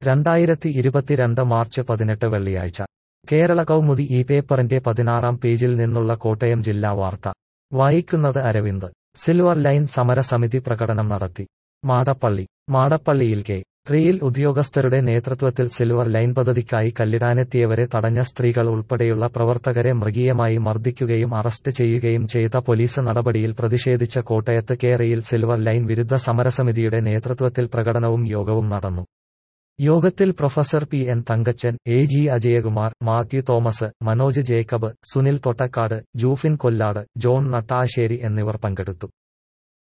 രണ്ടായിരത്തി ഇരുപത്തിരണ്ട് മാർച്ച് പതിനെട്ട് വെള്ളിയാഴ്ച കേരള കൗമുദി ഈ പേപ്പറിന്റെ പതിനാറാം പേജിൽ നിന്നുള്ള കോട്ടയം ജില്ലാ വാർത്ത വായിക്കുന്നത് അരവിന്ദ് സിൽവർ ലൈൻ സമരസമിതി പ്രകടനം നടത്തി മാടപ്പള്ളി മാടപ്പള്ളിയിൽ കെ റെയിൽ ഉദ്യോഗസ്ഥരുടെ നേതൃത്വത്തിൽ സിൽവർ ലൈൻ പദ്ധതിക്കായി കല്ലിടാനെത്തിയവരെ തടഞ്ഞ സ്ത്രീകൾ ഉൾപ്പെടെയുള്ള പ്രവർത്തകരെ മൃഗീയമായി മർദ്ദിക്കുകയും അറസ്റ്റ് ചെയ്യുകയും ചെയ്ത പോലീസ് നടപടിയിൽ പ്രതിഷേധിച്ച കോട്ടയത്ത് കെ റെയിൽ സിൽവർ ലൈൻ വിരുദ്ധ സമരസമിതിയുടെ നേതൃത്വത്തിൽ പ്രകടനവും യോഗവും നടന്നു യോഗത്തിൽ professor P N Thankachan A G Ajayakumar Mathew Thomas Manoj Jacob Sunil Thottakkad Jufin Kollad John Nattassery എന്നിവർ പങ്കെടുത്തു